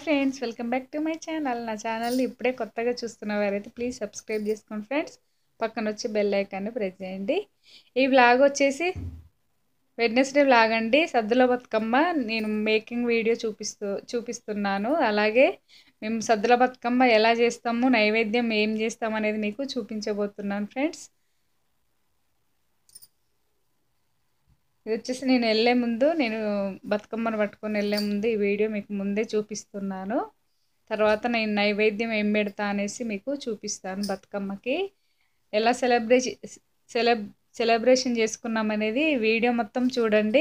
friends welcome back to my channel నా ఛానల్ని ఇప్పుడే కొత్తగా చూస్తున్న వారైతే ప్లీజ్ సబ్స్క్రైబ్ చేసుకోండి ఫ్రెండ్స్ పక్కన వచ్చి బెల్ ఐకాన్ని ప్రెస్ చేయండి ఈ వ్లాగ్ వచ్చేసి వెడ్నెస్డే వ్లాగ్ అండి సద్దుల బతుకమ్మ నేను మేకింగ్ వీడియో చూపిస్తూ చూపిస్తున్నాను అలాగే మేము సద్దుల బతుకమ్మ ఎలా చేస్తాము నైవేద్యం ఏం చేస్తాం అనేది మీకు చూపించబోతున్నాను ఫ్రెండ్స్ ఇది వచ్చేసి నేను వెళ్ళే ముందు నేను బతుకమ్మను పట్టుకొని వెళ్ళే ముందు ఈ వీడియో మీకు ముందే చూపిస్తున్నాను తర్వాత నేను నైవేద్యం ఏం పెడతా అనేసి మీకు చూపిస్తాను బతుకమ్మకి ఎలా సెలబ్రేట్ సెలబ్ సెలబ్రేషన్ చేసుకున్నాం అనేది వీడియో మొత్తం చూడండి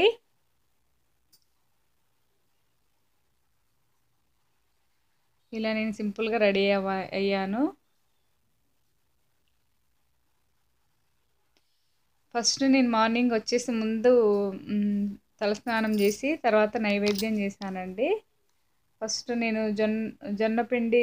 ఇలా నేను సింపుల్గా రెడీ అవ్వ అయ్యాను ఫస్ట్ నేను మార్నింగ్ వచ్చేసి ముందు తలస్నానం చేసి తర్వాత నైవేద్యం చేశానండి ఫస్ట్ నేను జొన్న జొన్నపిండి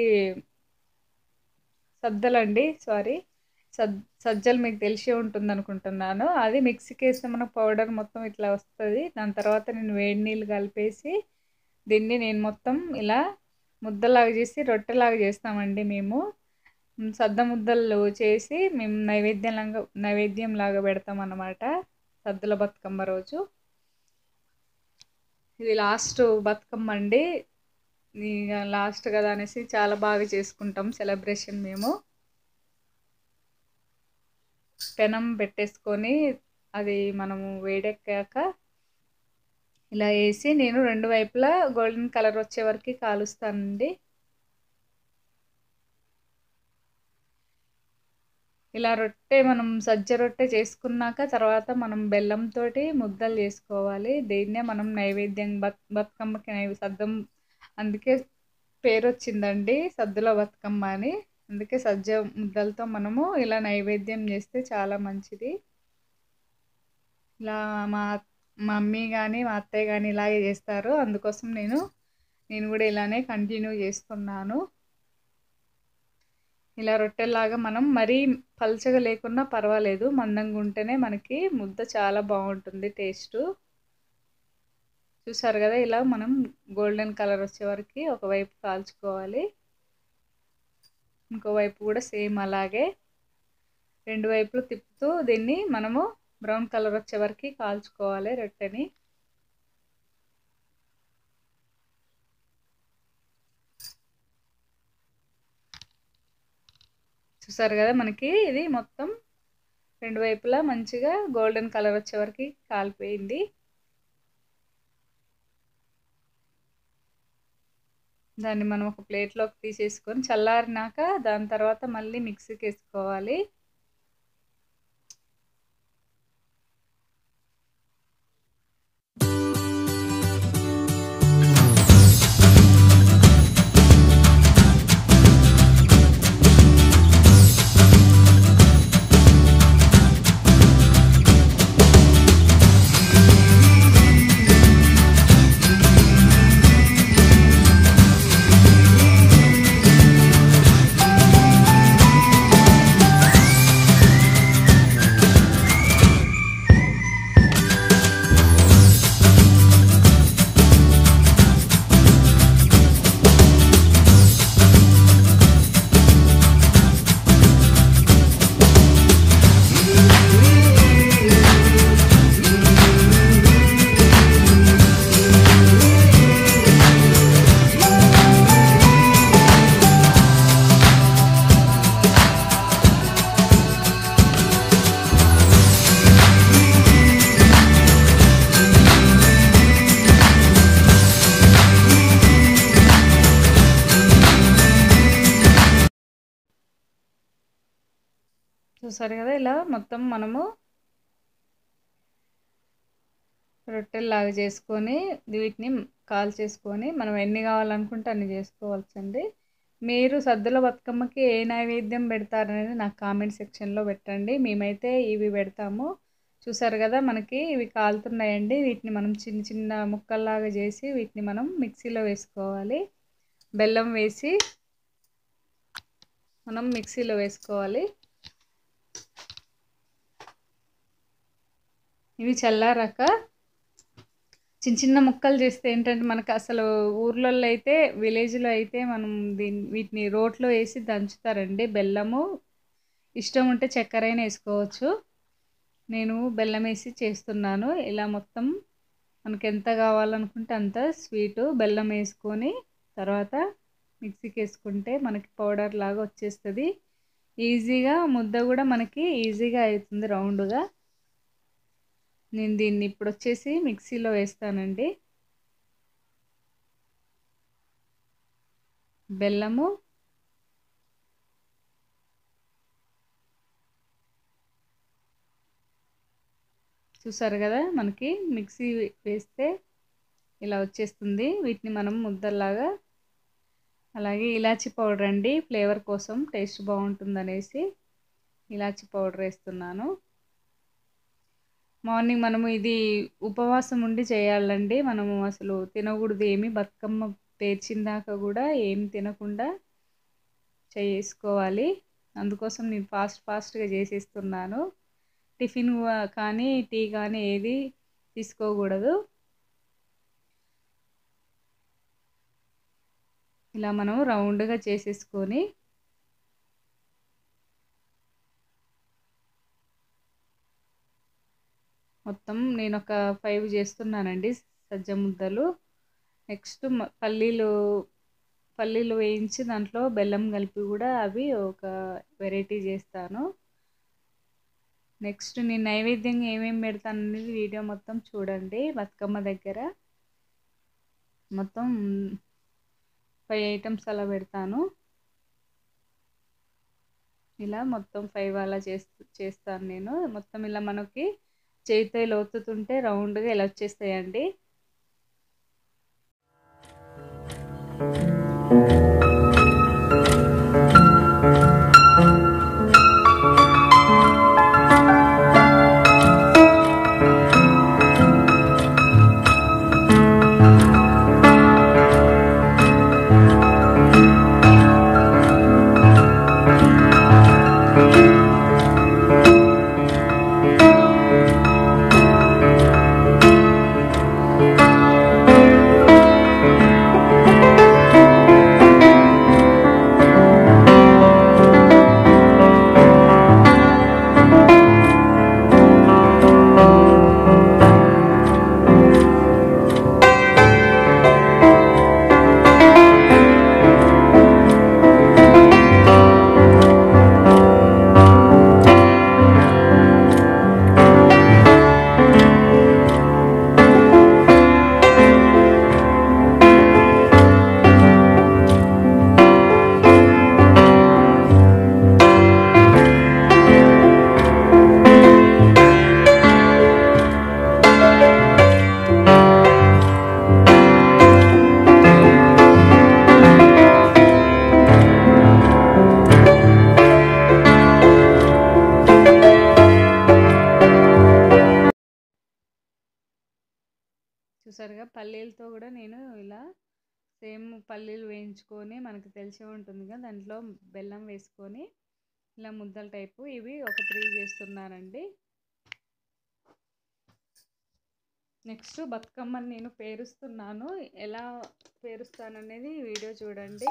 సద్దలండి సారీ సద్ సజ్జలు మీకు తెలిసే ఉంటుంది అనుకుంటున్నాను అది మిక్సీకి వేస్తే మనకు పౌడర్ మొత్తం ఇట్లా వస్తుంది దాని తర్వాత నేను వేడి నీళ్ళు కలిపేసి దీన్ని నేను మొత్తం ఇలా ముద్దలాగా చేసి రొట్టెలాగా చేస్తామండి మేము సద్ద ముద్దలు చేసి మేము నైవేద్యంలాగా నైవేద్యం లాగా పెడతాం అన్నమాట సద్దుల బతుకమ్మ రోజు ఇది లాస్ట్ బతుకమ్మ అండి లాస్ట్ కదా అనేసి చాలా బాగా చేసుకుంటాం సెలబ్రేషన్ మేము పెనం పెట్టేసుకొని అది మనము వేడెక్కాక ఇలా వేసి నేను రెండు వైపులా గోల్డెన్ కలర్ వచ్చే వరకు కాలుస్తానండి ఇలా రొట్టె మనం సజ్జ రొట్టె చేసుకున్నాక తర్వాత మనం బెల్లంతో ముద్దలు చేసుకోవాలి దీన్నే మనం నైవేద్యం బత్ బతుకమ్మకి నైవే సద్దం అందుకే పేరు వచ్చిందండి సద్దుల బతుకమ్మ అని అందుకే సజ్జ ముద్దలతో మనము ఇలా నైవేద్యం చేస్తే చాలా మంచిది ఇలా మా మమ్మీ కానీ మా అత్తయ్య కానీ ఇలాగే చేస్తారు అందుకోసం నేను నేను కూడా ఇలానే కంటిన్యూ చేస్తున్నాను ఇలా రొట్టెలాగా మనం మరీ పల్చగా లేకున్నా పర్వాలేదు మందంగా ఉంటేనే మనకి ముద్ద చాలా బాగుంటుంది టేస్ట్ చూసారు కదా ఇలా మనం గోల్డెన్ కలర్ వచ్చే వరకు ఒకవైపు కాల్చుకోవాలి ఇంకోవైపు కూడా సేమ్ అలాగే రెండు వైపులు తిప్పుతూ దీన్ని మనము బ్రౌన్ కలర్ వచ్చే వరకు కాల్చుకోవాలి రొట్టెని చూసారు కదా మనకి ఇది మొత్తం రెండు వైపులా మంచిగా గోల్డెన్ కలర్ వచ్చే వరకు కాలిపోయింది దాన్ని మనం ఒక ప్లేట్లోకి తీసేసుకొని చల్లారినాక దాని తర్వాత మళ్ళీ మిక్సీకి వేసుకోవాలి చూసారు కదా ఇలా మొత్తం మనము రొట్టెల్లాగా చేసుకొని వీటిని కాల్ చేసుకొని మనం ఎన్ని కావాలనుకుంటే అన్ని చేసుకోవచ్చండి మీరు సద్దుల బతుకమ్మకి ఏ నైవేద్యం పెడతారనేది నాకు కామెంట్ సెక్షన్లో పెట్టండి మేమైతే ఇవి పెడతాము చూసారు కదా మనకి ఇవి కాలుతున్నాయండి వీటిని మనం చిన్న చిన్న ముక్కల్లాగా చేసి వీటిని మనం మిక్సీలో వేసుకోవాలి బెల్లం వేసి మనం మిక్సీలో వేసుకోవాలి ఇవి చల్లారాక చిన్న చిన్న ముక్కలు చేస్తే ఏంటంటే మనకు అసలు ఊర్లలో అయితే విలేజ్లో అయితే మనం దీన్ని వీటిని రోట్లో వేసి దంచుతారండి బెల్లము ఇష్టం ఉంటే చక్కెర అయినా వేసుకోవచ్చు నేను బెల్లం వేసి చేస్తున్నాను ఇలా మొత్తం మనకి ఎంత కావాలనుకుంటే అంత స్వీటు బెల్లం వేసుకొని తర్వాత మిక్సీకి వేసుకుంటే మనకి పౌడర్ లాగా వచ్చేస్తుంది ఈజీగా ముద్ద కూడా మనకి ఈజీగా అవుతుంది రౌండ్గా నేను దీన్ని ఇప్పుడు వచ్చేసి మిక్సీలో వేస్తానండి బెల్లము చూసారు కదా మనకి మిక్సీ వేస్తే ఇలా వచ్చేస్తుంది వీటిని మనం ముద్దల్లాగా అలాగే ఇలాచి పౌడర్ అండి ఫ్లేవర్ కోసం టేస్ట్ బాగుంటుంది అనేసి ఇలాచి పౌడర్ వేస్తున్నాను మార్నింగ్ మనము ఇది ఉపవాసం ఉండి చేయాలండి మనము అసలు తినకూడదు ఏమి బతుకమ్మ పేర్చిందాక కూడా ఏం తినకుండా చేసుకోవాలి అందుకోసం నేను ఫాస్ట్ ఫాస్ట్గా చేసేస్తున్నాను టిఫిన్ కానీ టీ కానీ ఏది తీసుకోకూడదు ఇలా మనం రౌండ్గా చేసేసుకొని మొత్తం నేను ఒక ఫైవ్ చేస్తున్నానండి సజ్జ ముద్దలు నెక్స్ట్ పల్లీలు పల్లీలు వేయించి దాంట్లో బెల్లం కలిపి కూడా అవి ఒక వెరైటీ చేస్తాను నెక్స్ట్ నేను నైవేద్యంగా ఏమేమి పెడతాను అనేది వీడియో మొత్తం చూడండి బతుకమ్మ దగ్గర మొత్తం ఫైవ్ ఐటమ్స్ అలా పెడతాను ఇలా మొత్తం ఫైవ్ అలా చేస్తూ చేస్తాను నేను మొత్తం ఇలా మనకి చేతితో ఇలా ఒత్తుతుంటే రౌండ్గా ఇలా వచ్చేస్తాయండి చూసారుగా పల్లీలతో కూడా నేను ఇలా సేమ్ పల్లీలు వేయించుకొని మనకు తెలిసే ఉంటుంది కదా దాంట్లో బెల్లం వేసుకొని ఇలా ముద్దల టైపు ఇవి ఒక త్రీ చేస్తున్నానండి నెక్స్ట్ బతుకమ్మని నేను పేరుస్తున్నాను ఎలా పేరుస్తాననేది వీడియో చూడండి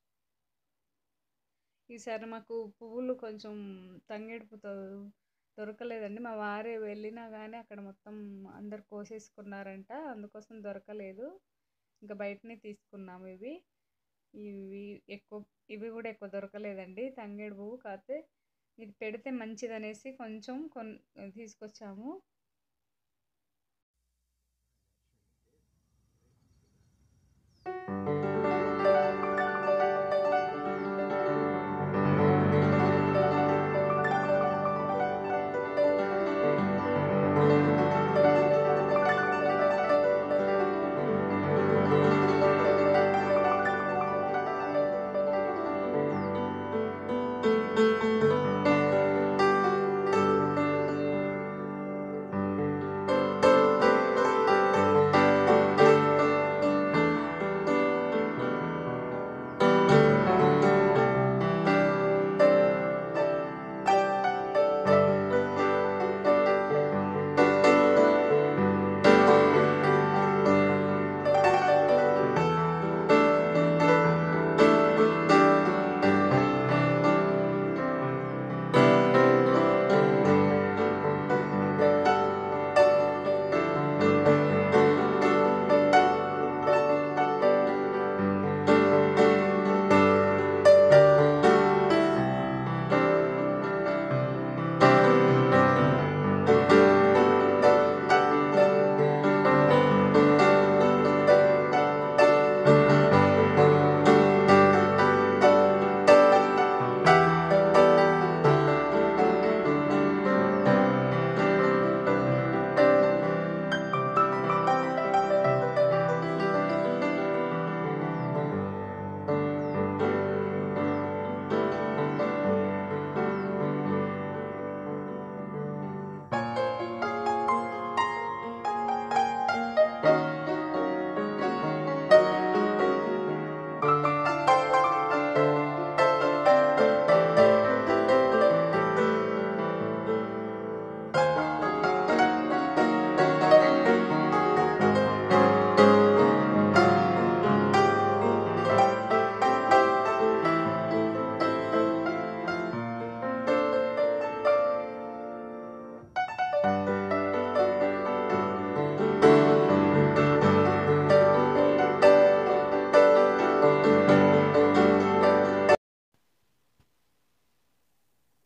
ఈసారి మాకు పువ్వులు కొంచెం తంగేడుపుతో దొరకలేదండి మా వారే వెళ్ళినా కానీ అక్కడ మొత్తం అందరు కోసేసుకున్నారంట అందుకోసం దొరకలేదు ఇంకా బయటనే తీసుకున్నాము ఇవి ఇవి ఎక్కువ ఇవి కూడా ఎక్కువ దొరకలేదండి తంగేడు పువ్వు కాకపోతే ఇది పెడితే మంచిదనేసి కొంచెం కొన్ తీసుకొచ్చాము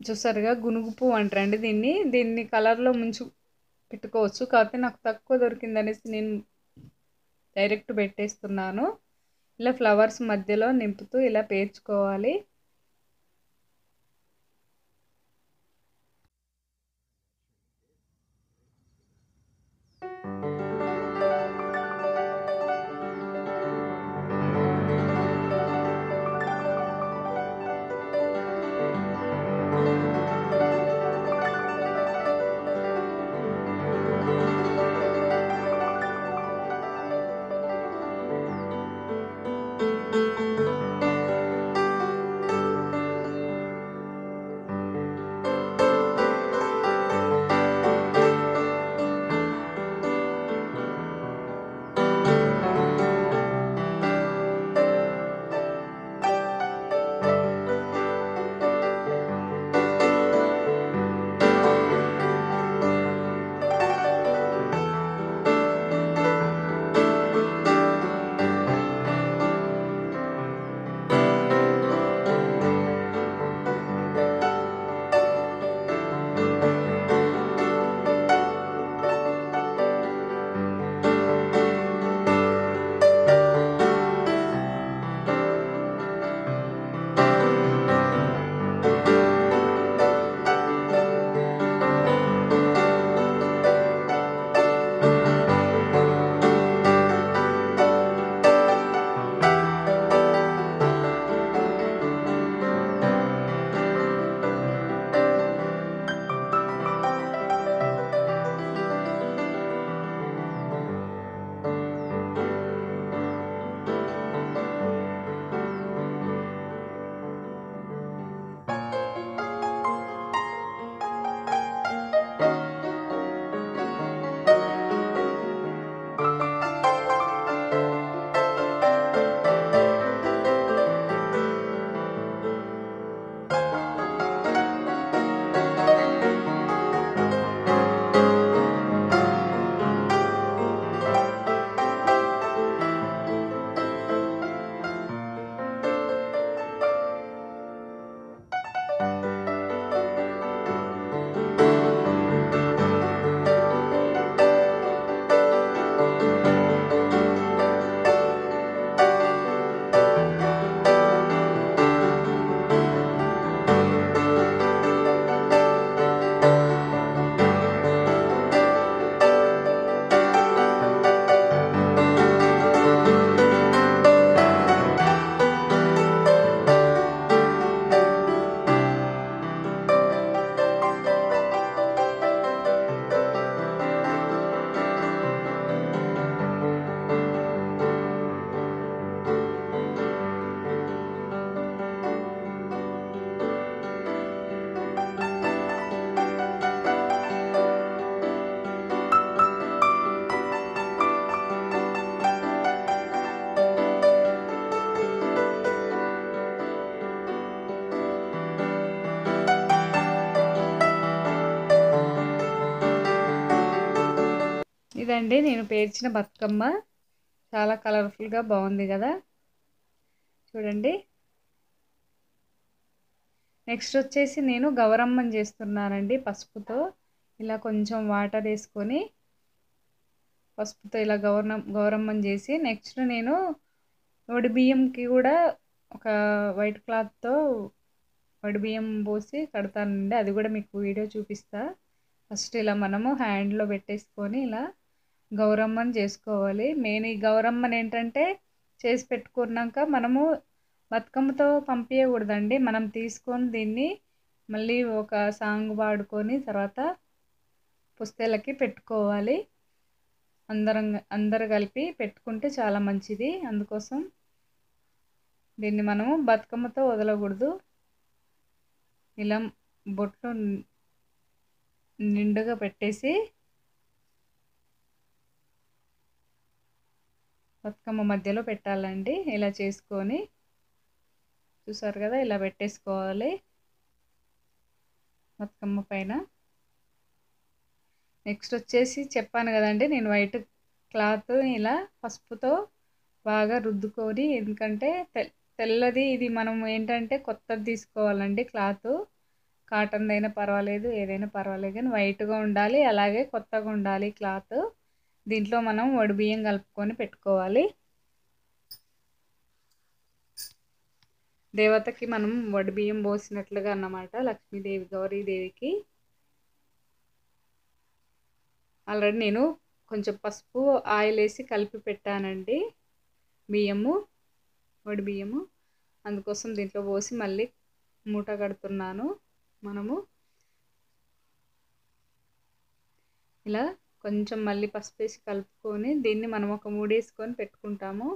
చూసారుగా గునుగు పువ్వు అంటారండి దీన్ని దీన్ని కలర్లో ముంచు పెట్టుకోవచ్చు కాకపోతే నాకు తక్కువ దొరికిందనేసి నేను డైరెక్ట్ పెట్టేస్తున్నాను ఇలా ఫ్లవర్స్ మధ్యలో నింపుతూ ఇలా పేర్చుకోవాలి ఇదండి నేను పేర్చిన బతుకమ్మ చాలా కలర్ఫుల్గా బాగుంది కదా చూడండి నెక్స్ట్ వచ్చేసి నేను గౌరమ్మని చేస్తున్నానండి పసుపుతో ఇలా కొంచెం వాటర్ వేసుకొని పసుపుతో ఇలా గౌరమ్మ గౌరమ్మని చేసి నెక్స్ట్ నేను వడి బియ్యంకి కూడా ఒక వైట్ క్లాత్తో వడి బియ్యం పోసి కడతానండి అది కూడా మీకు వీడియో చూపిస్తా ఫస్ట్ ఇలా మనము హ్యాండ్లో పెట్టేసుకొని ఇలా గౌరమ్మని చేసుకోవాలి మెయిన్ ఈ గౌరమ్మని ఏంటంటే చేసి పెట్టుకున్నాక మనము బతుకమ్మతో పంపించకూడదండి మనం తీసుకొని దీన్ని మళ్ళీ ఒక సాంగ్ పాడుకొని తర్వాత పుస్తెలకి పెట్టుకోవాలి అందరం అందరు కలిపి పెట్టుకుంటే చాలా మంచిది అందుకోసం దీన్ని మనము బతుకమ్మతో వదలకూడదు ఇలా బొట్లు నిండుగా పెట్టేసి బతుకమ్మ మధ్యలో పెట్టాలండి ఇలా చేసుకొని చూసారు కదా ఇలా పెట్టేసుకోవాలి బతుకమ్మ పైన నెక్స్ట్ వచ్చేసి చెప్పాను కదండి నేను వైట్ క్లాత్ ఇలా పసుపుతో బాగా రుద్దుకొని ఎందుకంటే తెల్లది ఇది మనం ఏంటంటే కొత్తది తీసుకోవాలండి క్లాత్ కాటన్ది అయినా పర్వాలేదు ఏదైనా పర్వాలేదు కానీ వైట్గా ఉండాలి అలాగే కొత్తగా ఉండాలి క్లాత్ దీంట్లో మనం వడిబియ్యం కలుపుకొని పెట్టుకోవాలి దేవతకి మనం వడిబియ్యం పోసినట్లుగా అన్నమాట లక్ష్మీదేవి గౌరీదేవికి ఆల్రెడీ నేను కొంచెం పసుపు ఆయిల్ వేసి కలిపి పెట్టానండి బియ్యము వడి బియ్యము అందుకోసం దీంట్లో పోసి మళ్ళీ మూట కడుతున్నాను మనము ఇలా కొంచెం మళ్ళీ పసుపు వేసి కలుపుకొని దీన్ని మనం ఒక మూడేసుకొని పెట్టుకుంటాము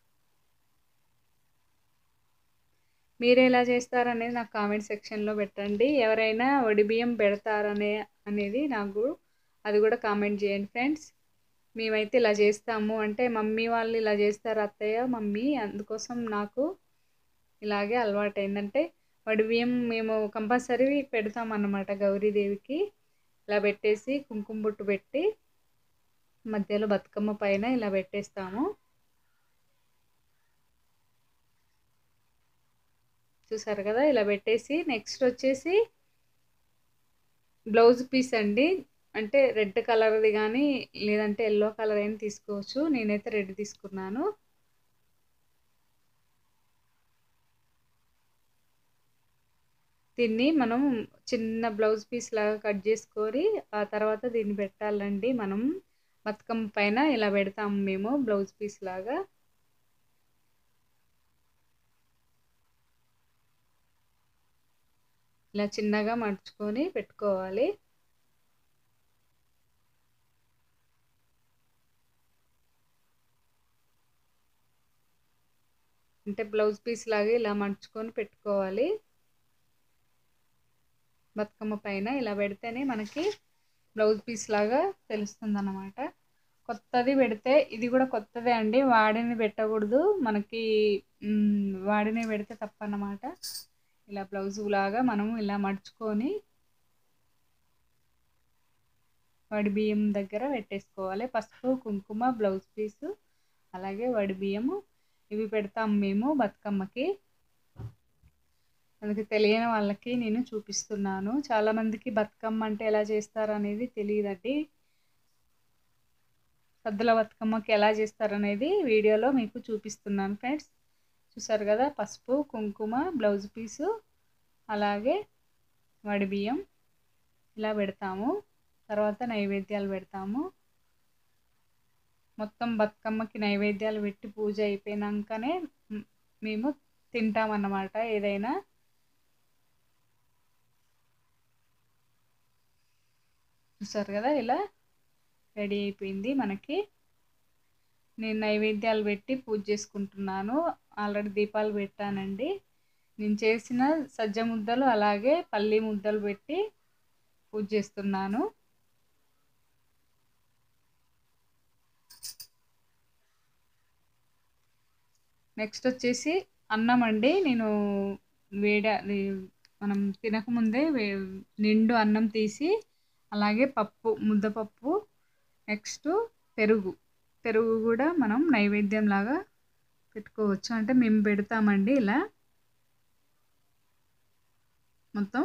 మీరు ఎలా చేస్తారనేది నాకు కామెంట్ సెక్షన్లో పెట్టండి ఎవరైనా వడి బియ్యం పెడతారనే అనేది నాకు అది కూడా కామెంట్ చేయండి ఫ్రెండ్స్ మేమైతే ఇలా చేస్తాము అంటే మమ్మీ వాళ్ళు ఇలా చేస్తారు అత్తయ్య మమ్మీ అందుకోసం నాకు ఇలాగే అలవాటు అయిందంటే వడి బియ్యం మేము కంపల్సరీ పెడతాం అన్నమాట గౌరీదేవికి ఇలా పెట్టేసి కుంకుమ బొట్టు పెట్టి మధ్యలో బతుకమ్మ పైన ఇలా పెట్టేస్తాము చూసారు కదా ఇలా పెట్టేసి నెక్స్ట్ వచ్చేసి బ్లౌజ్ పీస్ అండి అంటే రెడ్ కలర్ది కానీ లేదంటే ఎల్లో కలర్ అయినా తీసుకోవచ్చు నేనైతే రెడ్ తీసుకున్నాను దీన్ని మనం చిన్న బ్లౌజ్ పీస్ లాగా కట్ చేసుకొని ఆ తర్వాత దీన్ని పెట్టాలండి మనం బతుకమ్మ పైన ఇలా పెడతాము మేము బ్లౌజ్ పీస్ లాగా ఇలా చిన్నగా మడుచుకొని పెట్టుకోవాలి అంటే బ్లౌజ్ పీస్ లాగా ఇలా మడుచుకొని పెట్టుకోవాలి బతుకమ్మ పైన ఇలా పెడితేనే మనకి బ్లౌజ్ పీస్ లాగా తెలుస్తుంది అన్నమాట కొత్తది పెడితే ఇది కూడా కొత్తదే అండి వాడిని పెట్టకూడదు మనకి వాడిని పెడితే తప్పన్నమాట ఇలా బ్లౌజ్ లాగా మనం ఇలా మడుచుకొని వడి బియ్యం దగ్గర పెట్టేసుకోవాలి పసుపు కుంకుమ బ్లౌజ్ పీసు అలాగే వడి బియ్యము ఇవి పెడతాం మేము బతుకమ్మకి అందుకే తెలియని వాళ్ళకి నేను చూపిస్తున్నాను చాలామందికి బతుకమ్మ అంటే ఎలా చేస్తారు అనేది తెలియదండి సద్దుల బతుకమ్మకి ఎలా చేస్తారు అనేది వీడియోలో మీకు చూపిస్తున్నాను ఫ్రెండ్స్ చూసారు కదా పసుపు కుంకుమ బ్లౌజ్ పీసు అలాగే వడి బియ్యం ఇలా పెడతాము తర్వాత నైవేద్యాలు పెడతాము మొత్తం బతుకమ్మకి నైవేద్యాలు పెట్టి పూజ అయిపోయినాకనే మేము తింటామన్నమాట ఏదైనా చూసారు కదా ఇలా రెడీ అయిపోయింది మనకి నేను నైవేద్యాలు పెట్టి పూజ చేసుకుంటున్నాను ఆల్రెడీ దీపాలు పెట్టానండి నేను చేసిన సజ్జ ముద్దలు అలాగే పల్లి ముద్దలు పెట్టి పూజ చేస్తున్నాను నెక్స్ట్ వచ్చేసి అన్నం అండి నేను వేడ మనం తినకముందే నిండు అన్నం తీసి అలాగే పప్పు ముద్దపప్పు నెక్స్ట్ పెరుగు పెరుగు కూడా మనం నైవేద్యం లాగా పెట్టుకోవచ్చు అంటే మేము పెడతామండి ఇలా మొత్తం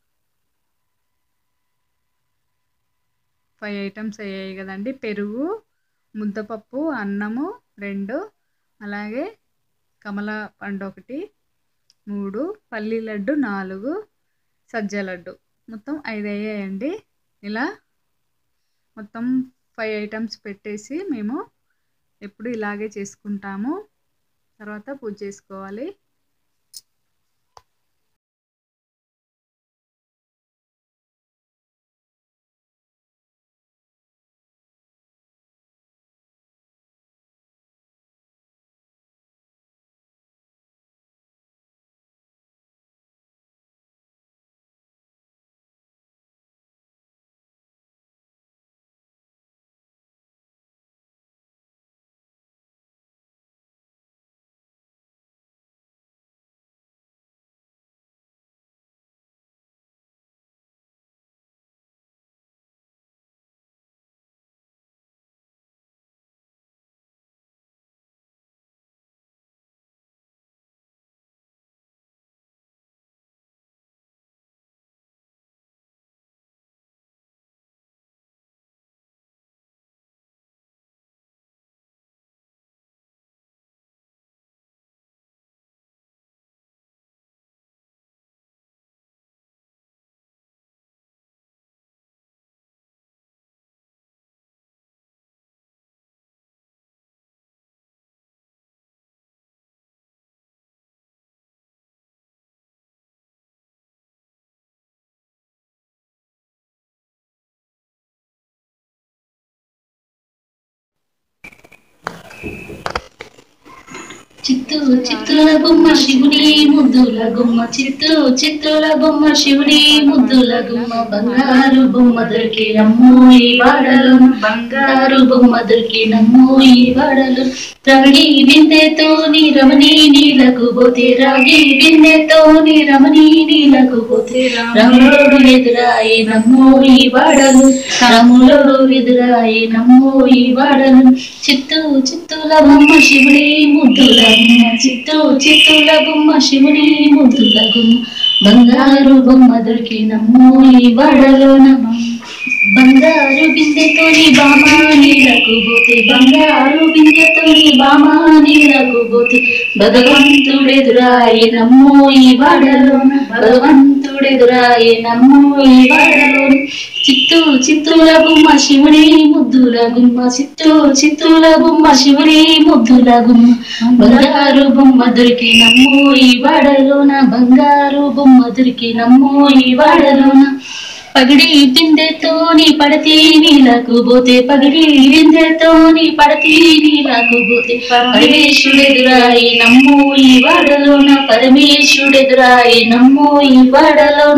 ఫైవ్ ఐటమ్స్ అయ్యాయి కదండి పెరుగు ముద్దపప్పు అన్నము రెండు అలాగే కమల పండు ఒకటి మూడు పల్లి లడ్డు నాలుగు సజ్జ లడ్డు మొత్తం ఐదు అయ్యాయండి ఇలా మొత్తం ఫైవ్ ఐటమ్స్ పెట్టేసి మేము ఎప్పుడు ఇలాగే చేసుకుంటాము తర్వాత పూజ చేసుకోవాలి చిత్తూ చిత్తుల బొమ్మ శివుని ముద్దుల గుమ్మ చిత్తూ చిత్తుల బొమ్మ శివుని ముద్దుల గుమ్మ బంగారు బొమ్మ దొరికి నమ్మో ఈ వాడలు బంగారు బొమ్మ దొరికి నమ్మో ఈ వాడలు రమణి బిందెతో నీ రమణి నీలకు పోతే రాగి బిందెతో నీ రమణి నీలకు పోతే రాముడు ఎదురాయి నమ్మో ఈ వాడలు రాముడు ఎదురాయి నమ్మో ఈ వాడలు చిత్తూ చిత్తుల బొమ్మ శివుని ముద్దుల గుమ్మ చిత్తూ చిత్తుల బొమ్మ శివుని ముద్దుల గుమ్మ బంగారు బొమ్మ దొరికి నమ్మో ఈ వాడలోన బంగారు బిందెతోని బామా నీలకు పోతే బంగారు బిందెతోని బామా నీలకు పోతే భగవంతుడెదురాయి నమ్మో ఈ వాడలోన భగవంతుడెదురాయి నమ్మో ఈ వాడలోన చిత్తూ చిత్తుల గుమ్మ శివుని ముద్దుల గుమ్మ చిత్తూ చిత్తుల గుమ్మ శివుని ముద్దుల గుమ్మ బంగారు బొమ్మ దొరికి నమ్మో ఈ వాడలోన బంగారు బొమ్మ దొరికి నమ్మో ఈ వాడలోన పగిడి బిందెతోని పడతి నీలకు పోతే పగిడి బిందెతోని పడతి నీలకు పోతే పరమేశ్వరుడెదురాయి నమ్మో ఈ వాడలోన పరమేశ్వరుడెదురాయి నమ్మో ఈ వాడలోన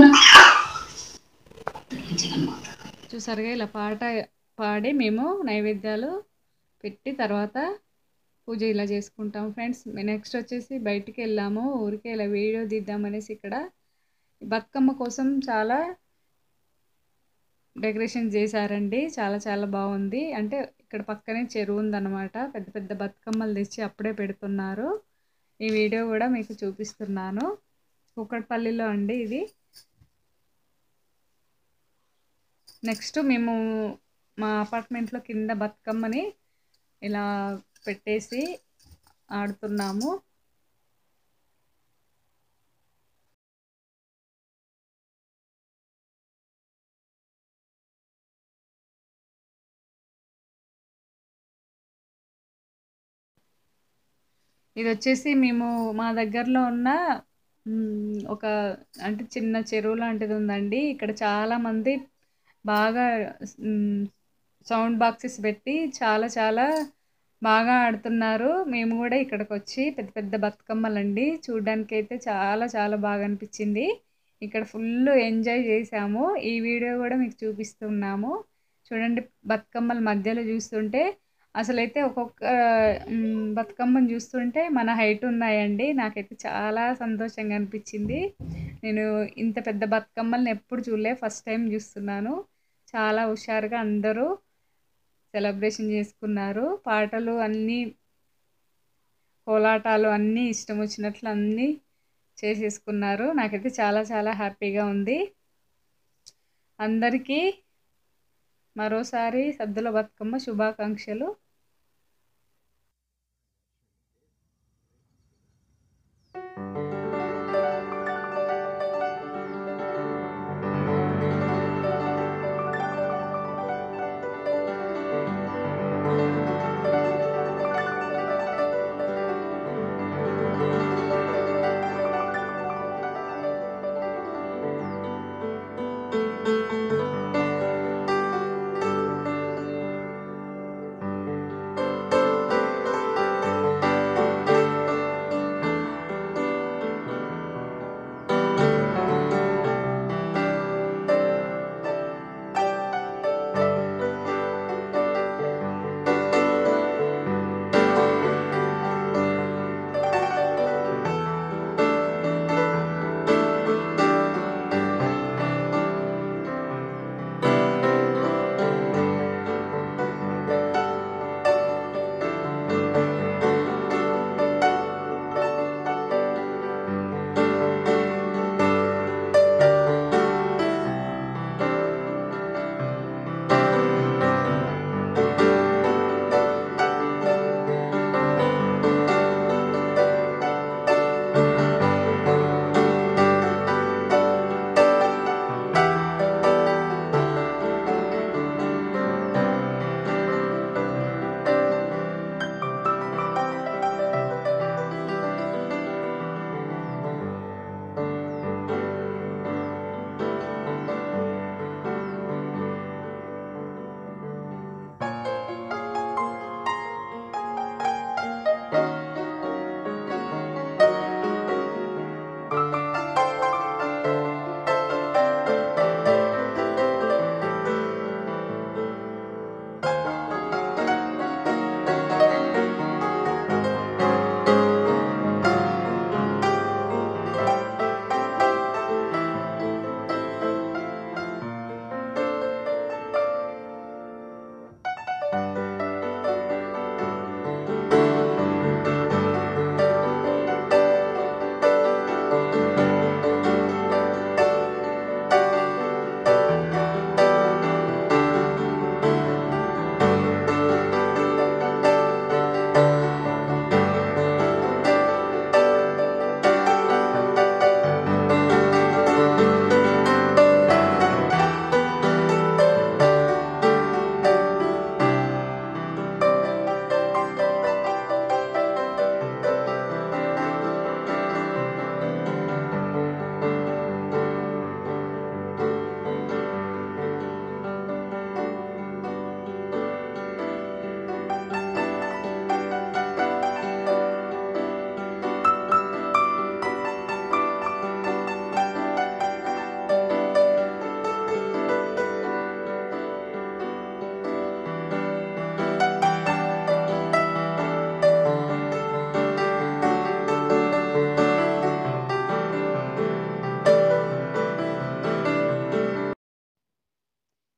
జగన్మాత చూసారుగా ఇలా పాట పాడి మేము నైవేద్యాలు పెట్టి తర్వాత పూజ ఇలా చేసుకుంటాం ఫ్రెండ్స్ నెక్స్ట్ వచ్చేసి బయటికి వెళ్ళాము ఊరికే ఇలా వీడియో తీద్దామనేసి ఇక్కడ బతుకమ్మ కోసం చాలా డెకరేషన్ చేశారండి చాలా చాలా బాగుంది అంటే ఇక్కడ పక్కనే చెరువు ఉందన్నమాట పెద్ద పెద్ద బతుకమ్మలు తెచ్చి అప్పుడే పెడుతున్నారు ఈ వీడియో కూడా మీకు చూపిస్తున్నాను కుక్కడపల్లిలో అండి ఇది నెక్స్ట్ మేము మా అపార్ట్మెంట్లో కింద బతుకమ్మని ఇలా పెట్టేసి ఆడుతున్నాము ఇది వచ్చేసి మేము మా దగ్గరలో ఉన్న మ్, ఒక అంటే చిన్న చెరువు లాంటిది ఉందండి ఇక్కడ చాలా మంది బాగా సౌండ్ బాక్సెస్ పెట్టి చాలా చాలా బాగా ఆడుతున్నారు మేము కూడా ఇక్కడికి వచ్చి పెద్ద పెద్ద బతుకమ్మలండి చూడ్డానికి అయితే చాలా చాలా బాగా అనిపించింది ఇక్కడ ఫుల్ ఎంజాయ్ చేసాము ఈ వీడియో కూడా మీకు చూపిస్తున్నాము చూడండి బతుకమ్మల మధ్యలో చూస్తుంటే అసలైతే ఒక్కొక్క మ్, బతుకమ్మను చూస్తుంటే మన హైట్ ఉన్నాయండి నాకైతే చాలా సంతోషంగా అనిపించింది నేను ఇంత పెద్ద బతుకమ్మల్ని ఎప్పుడు చూడలే ఫస్ట్ టైం చూస్తున్నాను చాలా హుషారుగా అందరూ సెలబ్రేషన్ చేసుకున్నారు పాటలు అన్నీ కోలాటాలు అన్నీ ఇష్టం వచ్చినట్లు అన్నీ చేసేసుకున్నారు నాకైతే చాలా చాలా హ్యాపీగా ఉంది అందరికీ మరోసారి సద్దుల బతుకమ్మ శుభాకాంక్షలు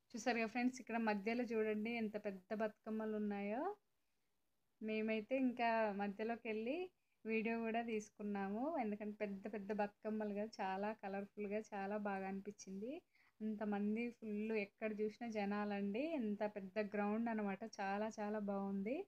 చూసారుగా ఫ్రెండ్స్ ఇక్కడ మధ్యలో చూడండి ఎంత పెద్ద బతుకమ్మలు ఉన్నాయో మేమైతే ఇంకా మధ్యలోకి వెళ్ళి వీడియో కూడా తీసుకున్నాము ఎందుకంటే పెద్ద పెద్ద బతుకమ్మలుగా చాలా కలర్ఫుల్గా చాలా బాగా అనిపించింది అంతమంది ఫుల్ ఎక్కడ చూసినా జనాలండి ఎంత పెద్ద గ్రౌండ్ అనమాట చాలా చాలా బాగుంది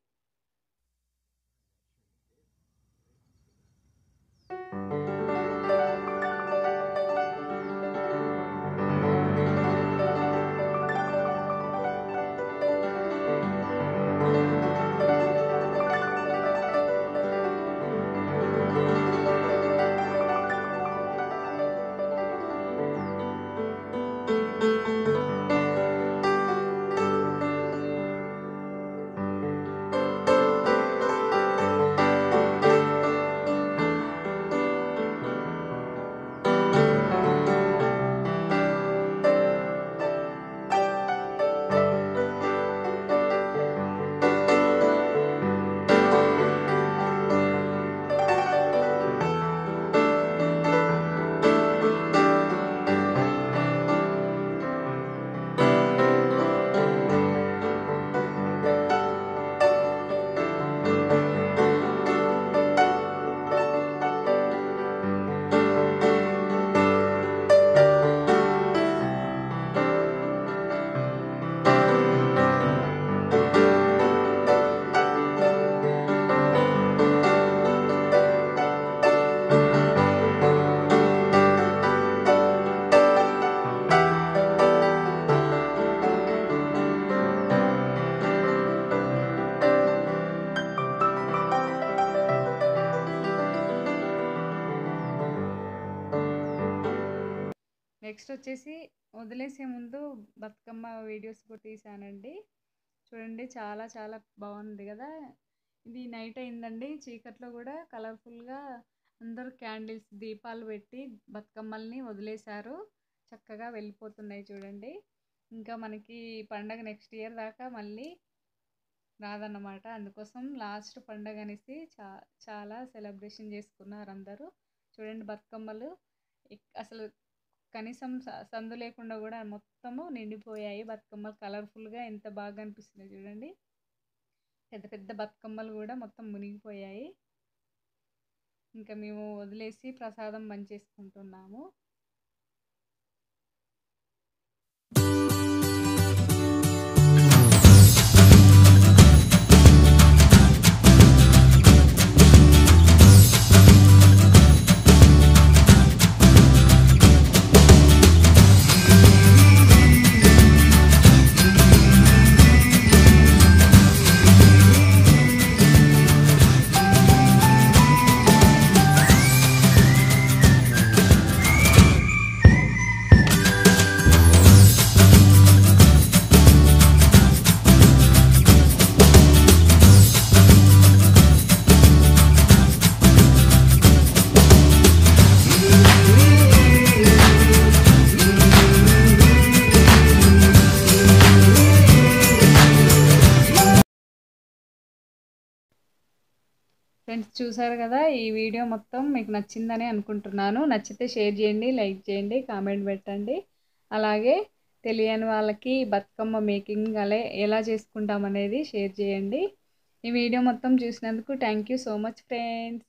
నెక్స్ట్ వచ్చేసి వదిలేసే ముందు బతుకమ్మ వీడియోస్ కూడా తీసానండి చూడండి చాలా చాలా బాగుంది కదా ఇది నైట్ అయిందండి చీకట్లో కూడా కలర్ఫుల్గా అందరూ క్యాండిల్స్ దీపాలు పెట్టి బతుకమ్మల్ని వదిలేశారు చక్కగా వెళ్ళిపోతున్నాయి చూడండి ఇంకా మనకి పండగ నెక్స్ట్ ఇయర్ దాకా మళ్ళీ రాదన్నమాట అందుకోసం లాస్ట్ పండగ అనేసి చా చాలా సెలబ్రేషన్ చేసుకున్నారు అందరూ చూడండి బతుకమ్మలు ఎక్- అసలు కనీసం స- సందు లేకుండా కూడా మొత్తము నిండిపోయాయి బతుకమ్మలు కలర్ఫుల్గా ఎంత బాగా అనిపిస్తుంది చూడండి పెద్ద పెద్ద బతుకమ్మలు కూడా మొత్తం మునిగిపోయాయి ఇంకా మేము వదిలేసి ప్రసాదం పంచేసుకుంటున్నాము ఫ్రెండ్స్ చూసారు కదా ఈ వీడియో మొత్తం మీకు నచ్చిందని అనుకుంటున్నాను నచ్చితే షేర్ చేయండి లైక్ చేయండి కామెంట్ పెట్టండి అలాగే తెలియని వాళ్ళకి బతుకమ్మ మేకింగ్ అలా ఎలా చేసుకుంటాం అనేది షేర్ చేయండి ఈ వీడియో మొత్తం చూసినందుకు thank you so much friends